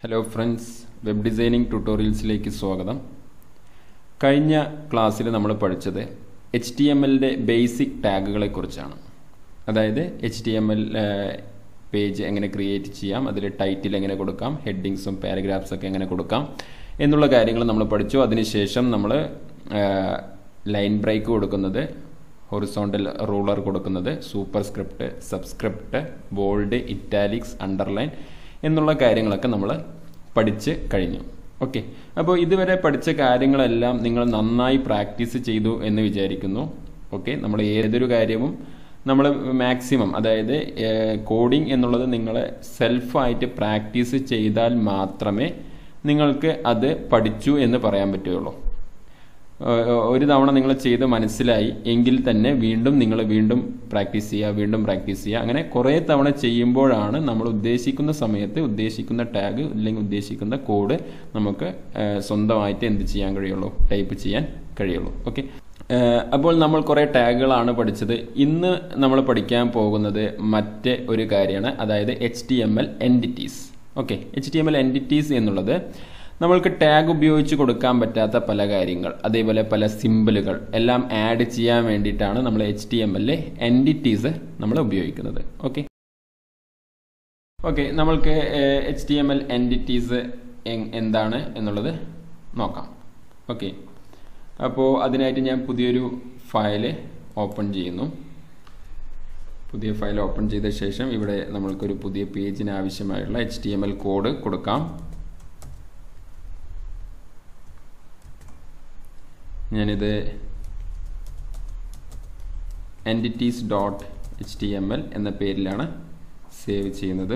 hello friends web designing ട്യൂട്ടോറിയൽസിലേക്ക് സ്വാഗതം കഴിഞ്ഞ ക്ലാസ്സിൽ നമ്മൾ പഠിച്ചത് എച്ച് ടി എം എല്ലിൻ്റെ ബേസിക് ടാഗുകളെ കുറിച്ചാണ് അതായത് H T M L page എങ്ങനെ ക്രിയേറ്റ് ചെയ്യാം അതിൽ ടൈറ്റിൽ എങ്ങനെ കൊടുക്കാം ഹെഡിങ്സും പാരഗ്രാഫ്സ് ഒക്കെ എങ്ങനെ കൊടുക്കാം എന്നുള്ള കാര്യങ്ങൾ നമ്മൾ പഠിച്ചു അതിനുശേഷം നമ്മൾ ലൈൻ ബ്രേക്ക് കൊടുക്കുന്നത് ഹൊറിസോണ്ടൽ റൂളർ കൊടുക്കുന്നത് superscript subscript bold italics underline എന്നുള്ള കാര്യങ്ങളൊക്കെ നമ്മൾ പഠിച്ച് കഴിഞ്ഞു ഓക്കെ അപ്പോൾ ഇതുവരെ പഠിച്ച കാര്യങ്ങളെല്ലാം നിങ്ങൾ നന്നായി പ്രാക്ടീസ് ചെയ്തു എന്ന് വിചാരിക്കുന്നു ഓക്കെ നമ്മൾ ഏതൊരു കാര്യവും നമ്മൾ മാക്സിമം അതായത് കോഡിംഗ് എന്നുള്ളത് നിങ്ങൾ സെൽഫായിട്ട് പ്രാക്ടീസ് ചെയ്താൽ മാത്രമേ നിങ്ങൾക്ക് അത് പഠിച്ചു എന്ന് പറയാൻ പറ്റുകയുള്ളൂ ഒരു തവണ നിങ്ങൾ ചെയ്ത് മനസ്സിലായി എങ്കിൽ തന്നെ വീണ്ടും നിങ്ങൾ വീണ്ടും പ്രാക്ടീസ് ചെയ്യുക വീണ്ടും പ്രാക്ടീസ് ചെയ്യുക അങ്ങനെ കുറേ തവണ ചെയ്യുമ്പോഴാണ് നമ്മൾ ഉദ്ദേശിക്കുന്ന സമയത്ത് ഉദ്ദേശിക്കുന്ന ടാഗ് അല്ലെങ്കിൽ ഉദ്ദേശിക്കുന്ന കോഡ് നമുക്ക് സ്വന്തമായിട്ട് എന്ത് ചെയ്യാൻ കഴിയുള്ളൂ ടൈപ്പ് ചെയ്യാൻ കഴിയുള്ളൂ ഓക്കെ അപ്പോൾ നമ്മൾ കുറേ ടാഗുകളാണ് പഠിച്ചത് ഇന്ന് നമ്മൾ പഠിക്കാൻ പോകുന്നത് മറ്റേ ഒരു കാര്യമാണ് അതായത് H T M L entities okay H T M L entities എന്നുള്ളത് നമ്മൾക്ക് ടാഗ് ഉപയോഗിച്ച് കൊടുക്കാൻ പറ്റാത്ത പല കാര്യങ്ങൾ അതേപോലെ പല സിമ്പിളുകൾ എല്ലാം ആഡ് ചെയ്യാൻ വേണ്ടിയിട്ടാണ് നമ്മൾ എച്ച് ടി എം എല്ലിലെ എൻറ്റിറ്റീസ് നമ്മൾ ഉപയോഗിക്കുന്നത് ഓക്കെ ഓക്കെ നമ്മൾക്ക് H T M L entities എന്താണ് എന്നുള്ളത് നോക്കാം ഓക്കെ അപ്പോൾ അതിനായിട്ട് ഞാൻ പുതിയൊരു ഫയൽ ഓപ്പൺ ചെയ്യുന്നു പുതിയ ഫയൽ ഓപ്പൺ ചെയ്ത ശേഷം ഇവിടെ നമ്മൾക്കൊരു പുതിയ പേജിന് ആവശ്യമായുള്ള H T M L code കൊടുക്കാം ഞാനിത് entities dot H T M L എന്ന പേരിലാണ് സേവ് ചെയ്യുന്നത്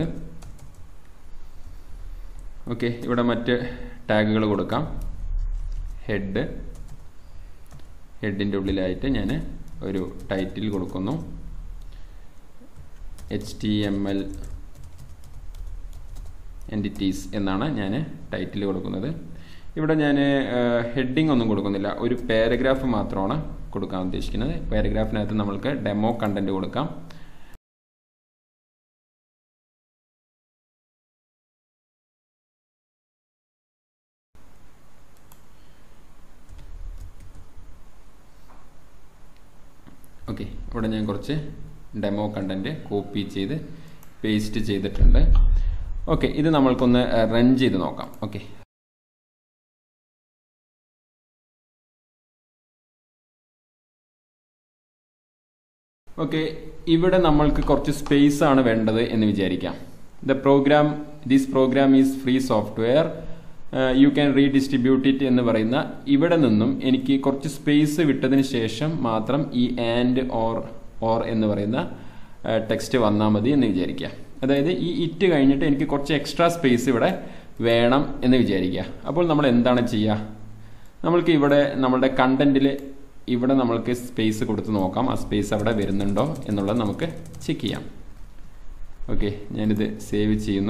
ഓക്കെ ഇവിടെ മറ്റ് ടാഗുകൾ കൊടുക്കാം ഹെഡ് ഹെഡിൻ്റെ ഉള്ളിലായിട്ട് ഞാൻ ഒരു ടൈറ്റിൽ കൊടുക്കുന്നു H T M L entities എന്നാണ് ഞാൻ ടൈറ്റിൽ കൊടുക്കുന്നത് ഇവിടെ ഞാൻ ഹെഡിങ് ഒന്നും കൊടുക്കുന്നില്ല ഒരു പാരഗ്രാഫ് മാത്രമാണ് കൊടുക്കാൻ ഉദ്ദേശിക്കുന്നത് പാരഗ്രാഫിനകത്ത് നമ്മൾക്ക് ഡെമോ കണ്ടന്റ് കൊടുക്കാം ഓക്കെ ഇവിടെ ഞാൻ കുറച്ച് ഡെമോ കണ്ടന്റ് കോപ്പി ചെയ്ത് പേസ്റ്റ് ചെയ്തിട്ടുണ്ട് ഓക്കെ ഇത് നമ്മൾക്കൊന്ന് റൺ ചെയ്ത് നോക്കാം ഓക്കെ ഓക്കെ ഇവിടെ നമ്മൾക്ക് കുറച്ച് സ്പേസ് ആണ് വേണ്ടത് എന്ന് വിചാരിക്കാം the program this program is free software you can redistribute it എന്ന് പറയുന്ന ഇവിടെ നിന്നും എനിക്ക് കുറച്ച് സ്പേസ് വിട്ടതിന് ശേഷം മാത്രം ഈ ആൻഡ് ഓർ ഓർ എന്ന് പറയുന്ന ടെക്സ്റ്റ് വന്നാൽ മതി എന്ന് വിചാരിക്കുക അതായത് ഈ ഇറ്റ് കഴിഞ്ഞിട്ട് എനിക്ക് കുറച്ച് എക്സ്ട്രാ സ്പേസ് ഇവിടെ വേണം എന്ന് വിചാരിക്കുക അപ്പോൾ നമ്മൾ എന്താണ് ചെയ്യുക നമ്മൾക്ക് ഇവിടെ നമ്മളുടെ കണ്ടന്റിൽ ഇവിടെ നമ്മൾക്ക് സ്പേസ് കൊടുത്ത് നോക്കാം ആ സ്പേസ് അവിടെ വരുന്നുണ്ടോ എന്നുള്ളത് നമുക്ക് ചെക്ക് ചെയ്യാം ഓക്കെ ഞാനിത് സേവ് ചെയ്യുന്നു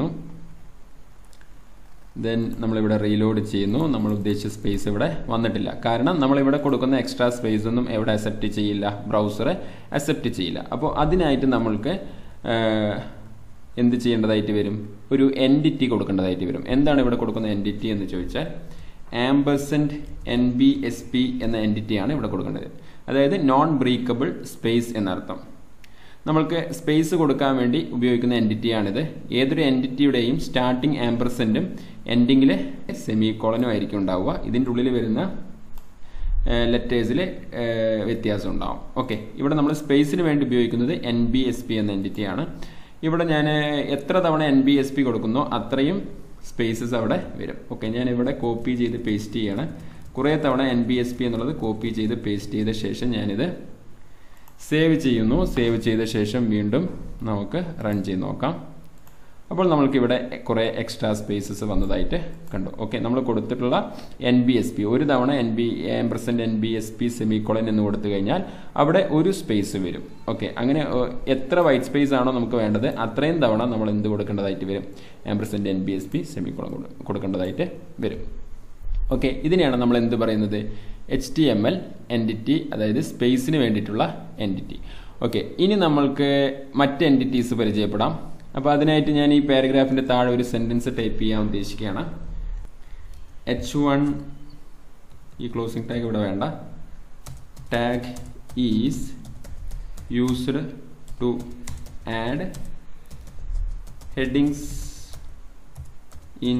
ദെൻ നമ്മളിവിടെ റീലോഡ് ചെയ്യുന്നു നമ്മൾ ഉദ്ദേശിച്ച സ്പേസ് ഇവിടെ വന്നിട്ടില്ല കാരണം നമ്മളിവിടെ കൊടുക്കുന്ന എക്സ്ട്രാ സ്പേസ് ഒന്നും എവിടെ അക്സെപ്റ്റ് ചെയ്യില്ല ബ്രൗസർ അക്സെപ്റ്റ് ചെയ്യില്ല അപ്പോൾ അതിനായിട്ട് നമ്മൾക്ക് എന്ത് ചെയ്യേണ്ടതായിട്ട് വരും ഒരു എൻഡിറ്റി കൊടുക്കേണ്ടതായിട്ട് വരും എന്താണ് ഇവിടെ കൊടുക്കുന്ന എൻഡിറ്റി എന്ന് ചോദിച്ചാൽ ampersand N B S P എന്ന എൻറ്റിറ്റിയാണ് ഇവിടെ കൊടുക്കേണ്ടത് അതായത് നോൺ ബ്രീക്കബിൾ സ്പേസ് എന്നർത്ഥം നമ്മൾക്ക് സ്പേസ് കൊടുക്കാൻ വേണ്ടി ഉപയോഗിക്കുന്ന എൻറ്റിറ്റിയാണിത് ഏതൊരു എൻറ്റിറ്റിയുടെയും സ്റ്റാർട്ടിങ് ആംബർസെൻറ്റും എൻഡിങ്ങിൽ സെമി കോളനും ആയിരിക്കും ഉണ്ടാവുക ഇതിൻ്റെ ഉള്ളിൽ വരുന്ന ലെറ്റേഴ്സിൽ വ്യത്യാസം ഉണ്ടാവും ഓക്കെ ഇവിടെ നമ്മൾ സ്പേസിന് വേണ്ടി ഉപയോഗിക്കുന്നത് എൻ ബി എസ് പി എന്ന എൻറ്റിറ്റിയാണ് ഇവിടെ ഞാൻ എത്ര തവണ എൻ ബി എസ് പി കൊടുക്കുന്നോ അത്രയും സ്പേസസ് അവിടെ വരും ഓക്കെ ഞാൻ ഇവിടെ കോപ്പി ചെയ്ത് പേസ്റ്റ് ചെയ്യാണ് കുറേ തവണ എൻ ബി എസ് പി എന്നുള്ളത് കോപ്പി ചെയ്ത് പേസ്റ്റ് ചെയ്ത ശേഷം ഞാനിത് സേവ് ചെയ്യുന്നു സേവ് ചെയ്ത ശേഷം വീണ്ടും നമുക്ക് റൺ ചെയ്ത് നോക്കാം അപ്പോൾ നമ്മൾക്ക് ഇവിടെ കുറേ എക്സ്ട്രാ സ്പേസസ് വന്നതായിട്ട് കണ്ടു ഓക്കെ നമ്മൾ കൊടുത്തിട്ടുള്ള എൻ ബി എസ് പി ഒരു തവണ N B ampersand N B S P semicolon എന്ന് കൊടുത്തു കഴിഞ്ഞാൽ അവിടെ ഒരു സ്പേസ് വരും ഓക്കെ അങ്ങനെ എത്ര വൈറ്റ് സ്പേസ് ആണോ നമുക്ക് വേണ്ടത് അത്രയും തവണ നമ്മൾ എന്ത് കൊടുക്കേണ്ടതായിട്ട് വരും ampersand N B S P semicolon കൊടുക്കേണ്ടതായിട്ട് വരും ഓക്കെ ഇതിനെയാണ് നമ്മൾ എന്ത് പറയുന്നത് H T M L entity അതായത് സ്പേസിന് വേണ്ടിയിട്ടുള്ള എൻറ്റിറ്റി ഓക്കെ ഇനി നമ്മൾക്ക് മറ്റ് എൻറ്റിറ്റീസ് പരിചയപ്പെടാം അപ്പോൾ അതിനായിട്ട് ഞാൻ ഈ പാരഗ്രാഫിൻ്റെ താഴെ ഒരു സെൻറ്റൻസ് ടൈപ്പ് ചെയ്യാൻ ഉദ്ദേശിക്കുകയാണ് എച്ച് വൺ ഈ ക്ലോസിംഗ് ടാഗ് ഇവിടെ വേണ്ട tag is used to add headings in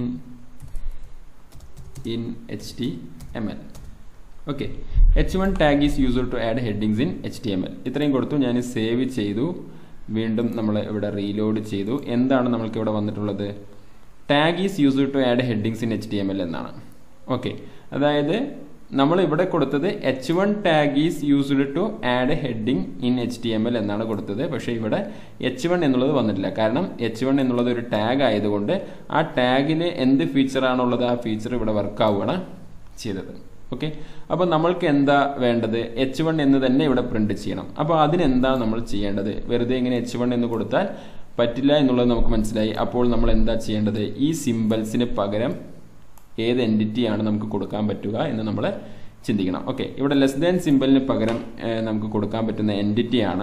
in H T M L okay H one tag is used to add headings in H T M L ഇത്രയും കൊടുത്തു ഞാൻ save ചെയ്തു വീണ്ടും നമ്മൾ ഇവിടെ റീലോഡ് ചെയ്തു എന്താണ് നമ്മൾക്ക് ഇവിടെ വന്നിട്ടുള്ളത് tag is used to add headings in H T M L എന്നാണ് ഓക്കെ അതായത് നമ്മൾ ഇവിടെ കൊടുത്തത് H one tag is used to add heading in H T M L എന്നാണ് കൊടുത്തത് പക്ഷേ ഇവിടെ എച്ച് വൺ എന്നുള്ളത് വന്നിട്ടില്ല കാരണം എച്ച് വൺ എന്നുള്ളത് ഒരു ടാഗ് ആയതുകൊണ്ട് ആ ടാഗിന് എന്ത് ഫീച്ചറാണുള്ളത് ആ ഫീച്ചർ ഇവിടെ വർക്ക് ആവുകയാണ് ചെയ്തത് ഓക്കെ അപ്പോൾ നമ്മൾക്ക് എന്താ വേണ്ടത് എച്ച് വൺ എന്ന് തന്നെ ഇവിടെ പ്രിന്റ് ചെയ്യണം അപ്പോൾ അതിനെന്താ നമ്മൾ ചെയ്യേണ്ടത് വെറുതെ ഇങ്ങനെ എച്ച് വൺ എന്ന് കൊടുത്താൽ പറ്റില്ല എന്നുള്ളത് നമുക്ക് മനസ്സിലായി അപ്പോൾ നമ്മൾ എന്താ ചെയ്യേണ്ടത് ഈ സിമ്പിൾസിന് പകരം ഏത് എൻറ്റിറ്റിയാണ് നമുക്ക് കൊടുക്കാൻ പറ്റുക എന്ന് നമ്മൾ ചിന്തിക്കണം ഓക്കെ ഇവിടെ ലെസ് ദാൻ സിമ്പിളിന് പകരം നമുക്ക് കൊടുക്കാൻ പറ്റുന്ന എൻറ്റിറ്റിയാണ്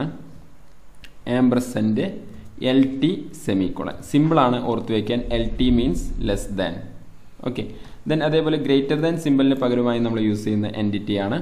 ആംബ്രസൻ്റെ എൽ ടി സെമിക്കോളൻ സിമ്പിളാണ് ഓർത്ത് വയ്ക്കാൻ L T means less than okay then അതേപോലെ ഗ്രേറ്റർ ദാൻ സിമ്പിളിന് പകരമായി നമ്മൾ യൂസ് ചെയ്യുന്ന എൻറ്റിറ്റിയാണ്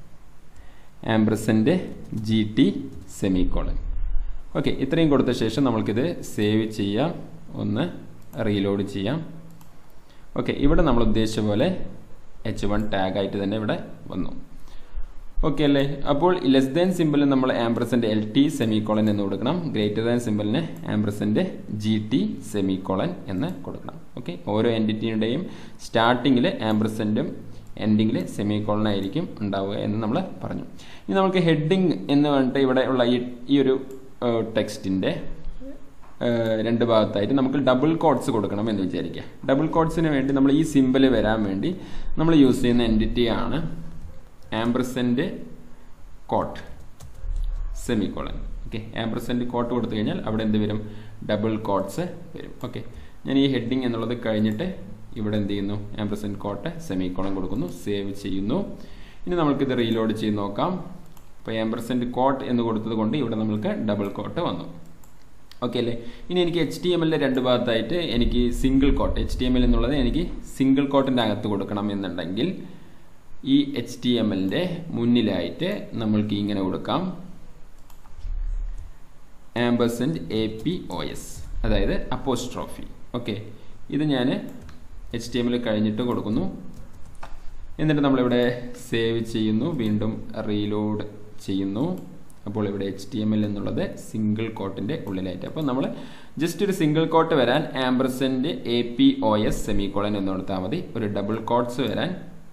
ampersand G T semicolon okay ഇത്രയും കൊടുത്ത ശേഷം നമ്മൾക്കിത് സേവ് ചെയ്യാം ഒന്ന് റീലോഡ് ചെയ്യാം ഓക്കെ ഇവിടെ നമ്മൾ ഉദ്ദേശിച്ച പോലെ എച്ച് വൺ ടാഗ് ആയിട്ട് തന്നെ ഇവിടെ വന്നു ഓക്കെ അല്ലേ അപ്പോൾ ലെസ് ദാൻ സിമ്പിളിന് നമ്മൾ ആംബ്രസൻ്റെ എൽ ടി സെമിക്കോളൻ എന്ന് കൊടുക്കണം ഗ്രേറ്റർ ദാൻ സിമ്പിളിന് ആംബ്രസൻ്റെ ജി ടി സെമിക്കോളൻ എന്ന് കൊടുക്കണം ഓക്കെ ഓരോ എൻറ്റിറ്റിയുടെയും സ്റ്റാർട്ടിങ്ങിൽ ആംബ്രസൻറ്റും എൻഡിങ്ങിൽ സെമിക്കോളൻ ആയിരിക്കും ഉണ്ടാവുക എന്ന് നമ്മൾ പറഞ്ഞു ഇനി നമുക്ക് ഹെഡിങ് എന്ന് പറഞ്ഞിട്ട് ഇവിടെ ഉള്ള ഈ ഈ ഒരു ടെക്സ്റ്റിൻ്റെ രണ്ട് ഭാഗത്തായിട്ട് നമുക്ക് ഡബിൾ കോഡ്സ് കൊടുക്കണം എന്ന് വിചാരിക്കുക ഡബിൾ കോഡ്സിന് വേണ്ടി നമ്മൾ ഈ സിമ്പിൾ വരാൻ വേണ്ടി നമ്മൾ യൂസ് ചെയ്യുന്ന എൻറ്റിറ്റിയാണ് ampersand quote semicolon okay ampersand quote കൊടുത്തു കഴിഞ്ഞാൽ അവിടെ എന്ത് വരും ഡബിൾ കോട്ട്സ് വരും ഓക്കെ ഞാൻ ഈ ഹെഡിങ് എന്നുള്ളത് കഴിഞ്ഞിട്ട് ഇവിടെ എന്ത് ചെയ്യുന്നു ആംബ്രസെൻ്റ് കോട്ട് സെമിക്കോളൻ കൊടുക്കുന്നു സേവ് ചെയ്യുന്നു ഇനി നമ്മൾക്കിത് റീലോഡ് ചെയ്ത് നോക്കാം അപ്പോൾ ആംബ്രസെൻ്റ് കോട്ട് എന്ന് കൊടുത്തത് കൊണ്ട് ഇവിടെ നമ്മൾക്ക് ഡബിൾ കോട്ട് വന്നു ഓക്കെ അല്ലേ ഇനി എനിക്ക് എച്ച് ടി എമ്മിലെ രണ്ട് ഭാഗത്തായിട്ട് എനിക്ക് single quote H T M L എന്നുള്ളത് എനിക്ക് സിംഗിൾ കോട്ടിൻ്റെ അകത്ത് കൊടുക്കണം എന്നുണ്ടെങ്കിൽ ഈ എച്ച് ടി എം എല്ലിൻ്റെ മുന്നിലായിട്ട് നമ്മൾക്ക് ഇങ്ങനെ കൊടുക്കാം ampersand A P O S അതായത് അപ്പോസ്ട്രോഫി ഓക്കെ ഇത് ഞാൻ എച്ച് ടി എം എൽ കഴിഞ്ഞിട്ട് കൊടുക്കുന്നു എന്നിട്ട് നമ്മളിവിടെ സേവ് ചെയ്യുന്നു വീണ്ടും റീലോഡ് ചെയ്യുന്നു അപ്പോൾ ഇവിടെ എച്ച് ടി എം എൽ എന്നുള്ളത് സിംഗിൾ കോട്ടിൻ്റെ ഉള്ളിലായിട്ട് അപ്പോൾ നമ്മൾ ജസ്റ്റ് ഒരു സിംഗിൾ കോട്ട് വരാൻ ampersand A P O S semicolon എന്ന് കൊടുത്താൽ മതി ഒരു ഡബിൾ കോട്ട്സ് വരാൻ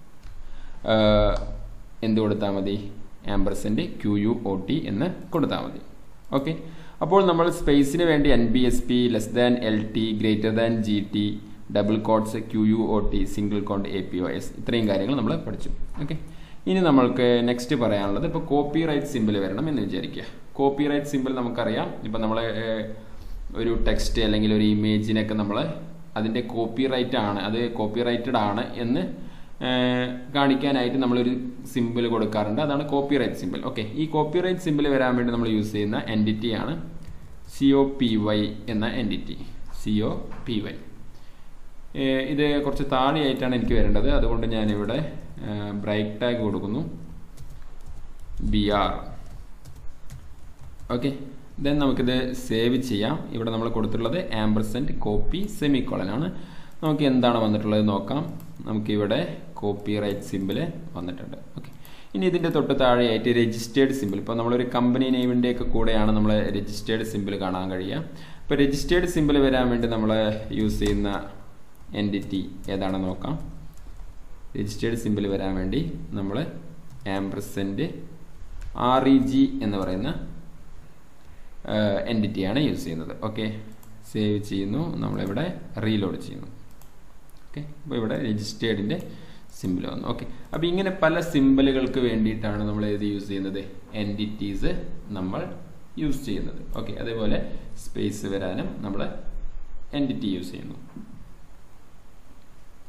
എന്ത് കൊടുത്താൽ മതി ampersand Q U O T എന്ന് കൊടുത്താൽ മതി ഓക്കെ അപ്പോൾ നമ്മൾ സ്പേസിന് വേണ്ടി N B S P less than L T greater than G T double quotes Q U O T single quote A P O S ഇത്രയും കാര്യങ്ങൾ നമ്മൾ പഠിച്ചു ഓക്കെ ഇനി നമ്മൾക്ക് നെക്സ്റ്റ് പറയാനുള്ളത് ഇപ്പോൾ കോപ്പി റൈറ്റ് സിമ്പിൾ വരണം എന്ന് വിചാരിക്കുക കോപ്പി റൈറ്റ് സിമ്പിൾ നമുക്കറിയാം ഇപ്പം നമ്മൾ ഒരു ടെക്സ്റ്റ് അല്ലെങ്കിൽ ഒരു ഇമേജിനൊക്കെ നമ്മൾ അതിൻ്റെ കോപ്പി റൈറ്റ് ആണ് അത് കോപ്പി റൈറ്റഡ് ആണ് എന്ന് കാണിക്കാനായിട്ട് നമ്മളൊരു സിമ്പിൾ കൊടുക്കാറുണ്ട് അതാണ് കോപ്പി റൈറ്റ് സിമ്പിൾ ഓക്കെ ഈ കോപ്പി റൈറ്റ് സിമ്പിൾ വരാൻ വേണ്ടി നമ്മൾ യൂസ് ചെയ്യുന്ന എൻറ്റിറ്റിയാണ് സി ഒ പി വൈ എന്ന എൻറ്റിറ്റി സി ഒ പി വൈ ഇത് കുറച്ച് താഴെയായിട്ടാണ് എനിക്ക് വരേണ്ടത് അതുകൊണ്ട് ഞാനിവിടെ ബ്രൈക്ക് ടാഗ് കൊടുക്കുന്നു ബി ആർ ഓക്കെ ദെൻ നമുക്കിത് സേവ് ചെയ്യാം ഇവിടെ നമ്മൾ കൊടുത്തിട്ടുള്ളത് ആംബർസെൻറ്റ് കോപ്പി സെമിക്കോളൻ ആണ് നമുക്ക് എന്താണ് വന്നിട്ടുള്ളത് നോക്കാം നമുക്കിവിടെ കോപ്പി റൈറ്റ് സിമ്പിൾ വന്നിട്ടുണ്ട് ഓക്കെ ഇനി ഇതിൻ്റെ തൊട്ട് താഴെയായിട്ട് രജിസ്റ്റേർഡ് സിമ്പിൾ ഇപ്പോൾ നമ്മളൊരു കമ്പനി നെയിമിൻ്റെ ഒക്കെ കൂടെയാണ് നമ്മൾ രജിസ്റ്റേർഡ് സിമ്പിൾ കാണാൻ കഴിയുക ഇപ്പോൾ രജിസ്റ്റേർഡ് സിമ്പിൾ വരാൻ വേണ്ടി നമ്മൾ യൂസ് ചെയ്യുന്ന എൻറ്റിറ്റി ഏതാണെന്ന് നോക്കാം രജിസ്റ്റേർഡ് സിമ്പിൾ വരാൻ വേണ്ടി നമ്മൾ ആംബ്രസെൻ്റ് ആർ ഇ ജി എന്ന് പറയുന്ന എൻറ്റിറ്റിയാണ് യൂസ് ചെയ്യുന്നത് ഓക്കെ സേവ് ചെയ്യുന്നു നമ്മളിവിടെ റീലോഡ് ചെയ്യുന്നു ഓക്കെ അപ്പോൾ ഇവിടെ രജിസ്റ്റേർഡിൻ്റെ സിമ്പിൾ വന്നു ഓക്കെ അപ്പോൾ ഇങ്ങനെ പല സിമ്പിളുകൾക്ക് വേണ്ടിയിട്ടാണ് നമ്മൾ ഏത് യൂസ് ചെയ്യുന്നത് എൻറ്റിറ്റീസ് നമ്മൾ യൂസ് ചെയ്യുന്നത് ഓക്കെ അതേപോലെ സ്പേസ് വരാനും നമ്മൾ എൻറ്റിറ്റി യൂസ് ചെയ്യുന്നു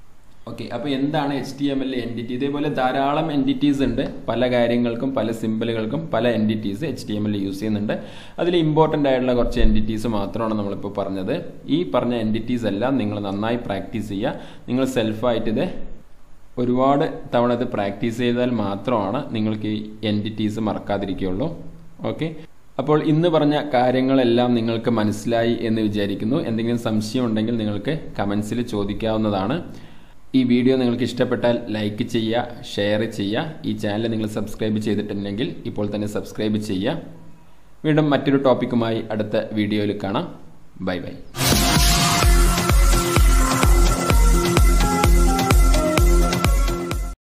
ഓക്കെ അപ്പോൾ എന്താണ് H T M L entity ഇതേപോലെ ധാരാളം എൻറ്റിറ്റീസ് ഉണ്ട് പല കാര്യങ്ങൾക്കും പല സിമ്പിളുകൾക്കും പല entities H T M L use ചെയ്യുന്നുണ്ട് അതിൽ ഇമ്പോർട്ടൻ്റ് ആയിട്ടുള്ള കുറച്ച് എൻറ്റിറ്റീസ് മാത്രമാണ് നമ്മളിപ്പോൾ പറഞ്ഞത് ഈ പറഞ്ഞ എൻറ്റിറ്റീസ് എല്ലാം നിങ്ങൾ നന്നായി പ്രാക്ടീസ് ചെയ്യുക നിങ്ങൾ സെൽഫായിട്ട് ഇത് ഒരുപാട് തവണ ഇത് പ്രാക്ടീസ് ചെയ്താൽ മാത്രമാണ് നിങ്ങൾക്ക് ഈ എൻറ്റിറ്റീസ് മറക്കാതിരിക്കുകയുള്ളൂ ഓക്കെ അപ്പോൾ ഇന്ന് പറഞ്ഞ കാര്യങ്ങളെല്ലാം നിങ്ങൾക്ക് മനസ്സിലായി എന്ന് വിചാരിക്കുന്നു എന്തെങ്കിലും സംശയം ഉണ്ടെങ്കിൽ നിങ്ങൾക്ക് കമൻസിൽ ചോദിക്കാവുന്നതാണ് ഈ വീഡിയോ നിങ്ങൾക്ക് ഇഷ്ടപ്പെട്ടാൽ ലൈക്ക് ചെയ്യുക ഷെയർ ചെയ്യുക ഈ ചാനൽ നിങ്ങൾ സബ്സ്ക്രൈബ് ചെയ്തിട്ടുണ്ടെങ്കിൽ ഇപ്പോൾ തന്നെ സബ്സ്ക്രൈബ് ചെയ്യുക വീണ്ടും മറ്റൊരു ടോപ്പിക്കുമായി അടുത്ത വീഡിയോയിൽ കാണാം ബൈ ബൈ